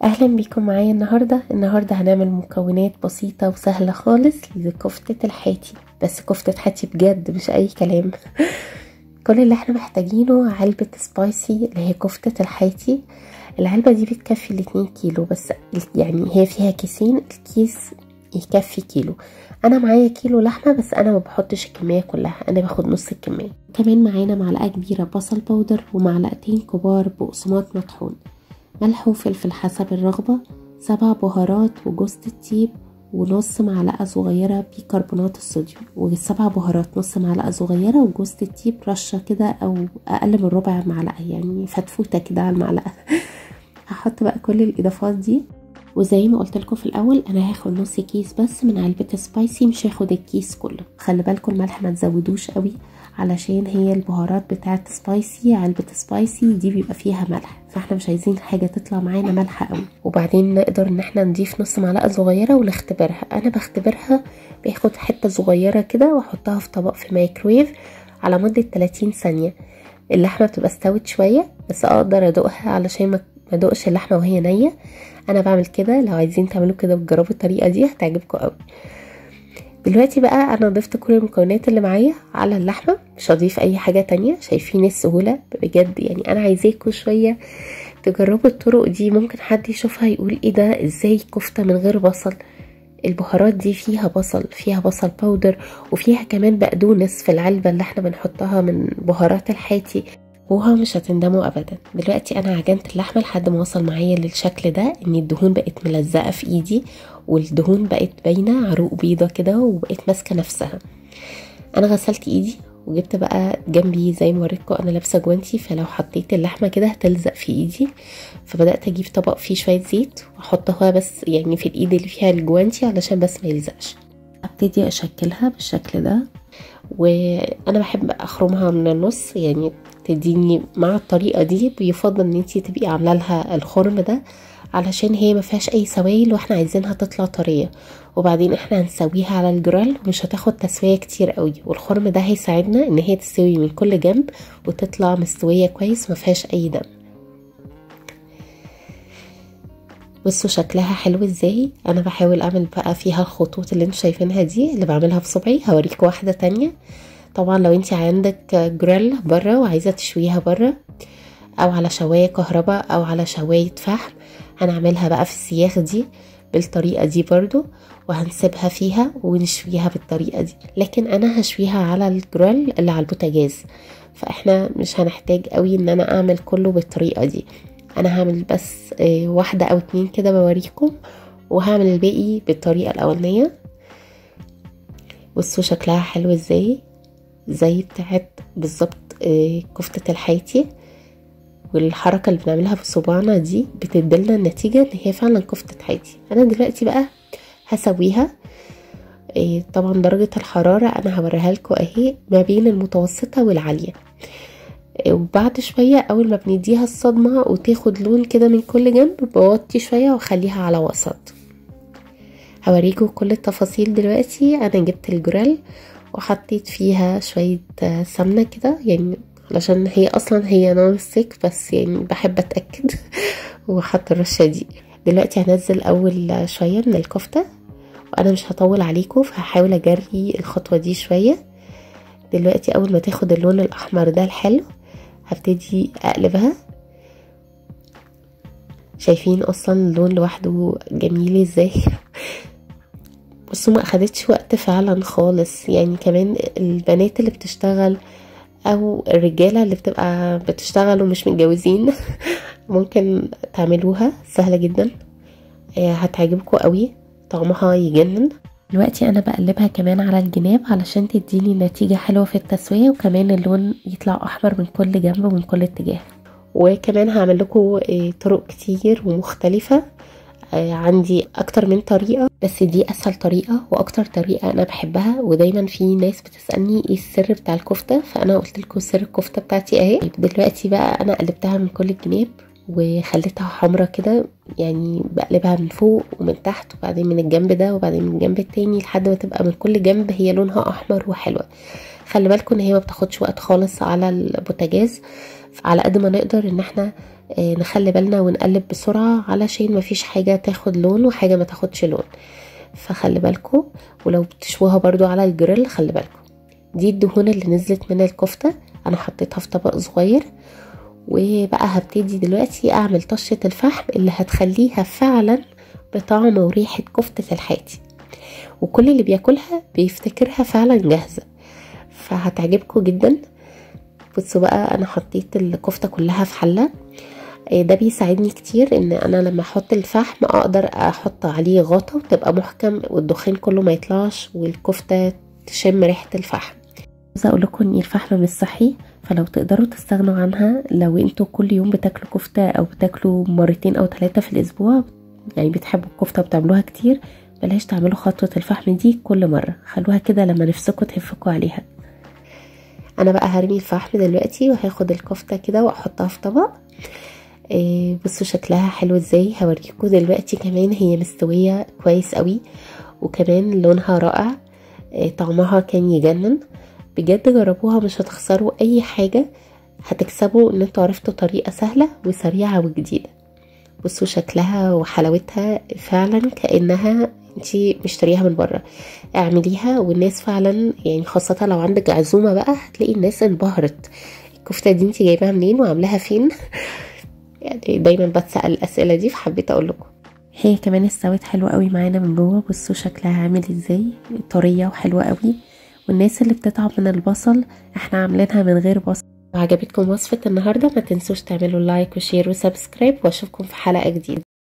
اهلا بيكم معايا النهارده النهارده هنعمل مكونات بسيطه وسهله خالص لكفته الحاتي بس كفته حاتي بجد مش اي كلام كل اللي احنا محتاجينه علبه سبايسي اللي هي كفته الحاتي العلبه دي بتكفي الاتنين كيلو بس يعني هي فيها كيسين الكيس يكفي كيلو انا معايا كيلو لحمه بس انا ما بحطش الكميه كلها انا باخد نص الكميه كمان معانا معلقه كبيره بصل باودر ومعلقتين كبار بقسماط مطحون ملح وفلفل حسب الرغبة سبع بهارات وجوز الطيب ونص معلقة صغيرة بيكربونات الصوديوم والسبع بهارات نص معلقة صغيرة وجوز الطيب رشة كده أو أقل من ربع معلقة يعني فتفوتة كده على المعلقة هحط بقى كل الإضافات دي وزي ما قلت لكم في الاول انا هاخد نص كيس بس من علبه سبايسي مش هاخد الكيس كله خلي بالكم الملح ما تزودوش قوي علشان هي البهارات بتاعه سبايسي علبه سبايسي دي بيبقى فيها ملح فاحنا مش عايزين حاجه تطلع معانا مالحه قوي وبعدين نقدر ان احنا نضيف نص معلقه صغيره ونختبرها انا بختبرها باخد حته صغيره كده واحطها في طبق في مايكرويف على مده 30 ثانيه اللحمه بتبقى استوت شويه بس اقدر ادوقها علشان ما ادوقش اللحمه وهي نيه انا بعمل كده لو عايزين تعملوا كده وتجربوا الطريقه دي هتعجبكم قوي دلوقتي بقى انا ضفت كل المكونات اللي معايا على اللحمه مش هضيف اي حاجه تانية شايفين السهوله بجد يعني انا عايزاكم شويه تجربوا الطرق دي ممكن حد يشوفها يقول ايه ده ازاي كفته من غير بصل البهارات دي فيها بصل فيها بصل باودر وفيها كمان بقدونس في العلبه اللي احنا بنحطها من بهارات الحاتي وها مش هتندموا ابدا دلوقتي انا عجنت اللحمه لحد ما وصل معايا للشكل ده ان الدهون بقت ملزقه في ايدي والدهون بقت باينه عروق بيضه كده وبقت ماسكه نفسها انا غسلت ايدي وجبت بقى جنبي زي ما وريتكم انا لابسه جوانتي فلو حطيت اللحمه كده هتلزق في ايدي فبدات اجيب طبق فيه شويه زيت واحطها بس يعني في الايد اللي فيها الجوانتي علشان بس ما يلزقش ابتدي اشكلها بالشكل ده وانا بحب اخرمها من النص يعني تديني مع الطريقه دي بيفضل ان انتي تبقي عامله لها الخرم ده علشان هي ما فيهاش اي سوائل واحنا عايزينها تطلع طريه وبعدين احنا هنسويها على الجرال ومش هتاخد تسويه كتير قوي والخرم ده هيساعدنا ان هي تستوي من كل جنب وتطلع مستويه كويس ما فيهاش اي دم بصوا شكلها حلو ازاي انا بحاول اعمل بقى فيها الخطوط اللي انتوا شايفينها دي اللي بعملها بصبعي هوريكم واحده تانية طبعا لو انت عندك جريل بره وعايزه تشويها بره او على شوايه كهرباء او على شوايه فحم هنعملها بقى في السياخ دي بالطريقه دي برضو وهنسيبها فيها ونشويها بالطريقه دي لكن انا هشويها على الجريل اللي على البوتاجاز فاحنا مش هنحتاج قوي ان انا اعمل كله بالطريقه دي انا هعمل بس واحده او اتنين كده بوريكم وهعمل الباقي بالطريقه الاولانيه بصوا شكلها حلو ازاي زي بتاعت بالظبط كفتة الحيتي والحركة اللي بنعملها بصباعنا دي بتدلنا النتيجة ان هي فعلا كفتة حيتي انا دلوقتي بقى هسويها طبعا درجة الحرارة انا هوريها لكم اهي ما بين المتوسطة والعالية وبعد شوية اول ما بنديها الصدمة وتاخد لون كده من كل جنب بوطي شوية واخليها على وسط هوريكم كل التفاصيل دلوقتي انا جبت الجريل وحطيت فيها شوية سمنة كده يعني علشان هي اصلا هي نون ستيك بس يعني بحب اتأكد وحط الرشة دي دلوقتي هنزل اول شوية من الكفتة وانا مش هطول عليكم فهحاول اجري الخطوة دي شوية دلوقتي اول ما تاخد اللون الاحمر ده الحلو هبتدي اقلبها شايفين اصلا اللون لوحده جميل ازاي بصوا ما اخدتش وقت فعلا خالص يعني كمان البنات اللي بتشتغل او الرجاله اللي بتبقى بتشتغل ومش متجوزين ممكن تعملوها سهله جدا هتعجبكم قوي طعمها يجنن دلوقتي انا بقلبها كمان على الجناب علشان تديني نتيجه حلوه في التسويه وكمان اللون يطلع احمر من كل جنب ومن كل اتجاه وكمان هعمل لكم طرق كتير ومختلفه عندي اكتر من طريقه بس دي اسهل طريقه واكتر طريقه انا بحبها ودايما في ناس بتسالني ايه السر بتاع الكفته فانا قلت لكم سر الكفته بتاعتي اهي دلوقتي بقى انا قلبتها من كل الجناب وخليتها حمرا كده يعني بقلبها من فوق ومن تحت وبعدين من الجنب ده وبعدين من الجنب التاني لحد ما تبقى من كل جنب هي لونها احمر وحلوه خلي بالكم ان هي ما بتاخدش وقت خالص على البوتاجاز على قد ما نقدر ان احنا آه، نخلي بالنا ونقلب بسرعة علشان ما فيش حاجة تاخد لون وحاجة ما تاخدش لون فخلي بالكم ولو بتشوها برضو على الجريل خلي بالكم دي الدهون اللي نزلت من الكفتة انا حطيتها في طبق صغير وبقى هبتدي دلوقتي اعمل طشة الفحم اللي هتخليها فعلا بطعم وريحة كفتة الحاتي وكل اللي بياكلها بيفتكرها فعلا جاهزة فهتعجبكم جدا بصوا بقى انا حطيت الكفتة كلها في حلة إيه ده بيساعدني كتير ان انا لما احط الفحم اقدر احط عليه غطا وتبقى محكم والدخان كله ما يطلعش والكفتة تشم ريحة الفحم عايزه اقول لكم ان الفحم مش صحي فلو تقدروا تستغنوا عنها لو انتوا كل يوم بتاكلوا كفته او بتاكلوا مرتين او ثلاثه في الاسبوع يعني بتحبوا الكفته وبتعملوها كتير بلاش تعملوا خطوه الفحم دي كل مره خلوها كده لما نفسكم تهفكوا عليها انا بقى هرمي الفحم دلوقتي وهاخد الكفته كده واحطها في طبق إيه بصوا شكلها حلو ازاي هوريكم دلوقتي كمان هي مستويه كويس قوي وكمان لونها رائع إيه طعمها كان يجنن بجد جربوها مش هتخسروا اي حاجة هتكسبوا ان انتوا عرفتوا طريقة سهلة وسريعة وجديدة بصوا شكلها وحلاوتها فعلا كأنها انتي مشتريها من بره اعمليها والناس فعلا يعني خاصة لو عندك عزومة بقى هتلاقي الناس انبهرت الكفتة دي انتي جايباها منين وعاملاها فين يعني دايما بتسأل الأسئلة دي فحبيت أقول لكم هي كمان استوت حلوة قوي معانا من جوه بصوا شكلها عامل ازاي طرية وحلوة قوي والناس اللي بتتعب من البصل احنا عاملينها من غير بصل عجبتكم وصفة النهاردة ما تنسوش تعملوا لايك وشير وسبسكرايب واشوفكم في حلقة جديدة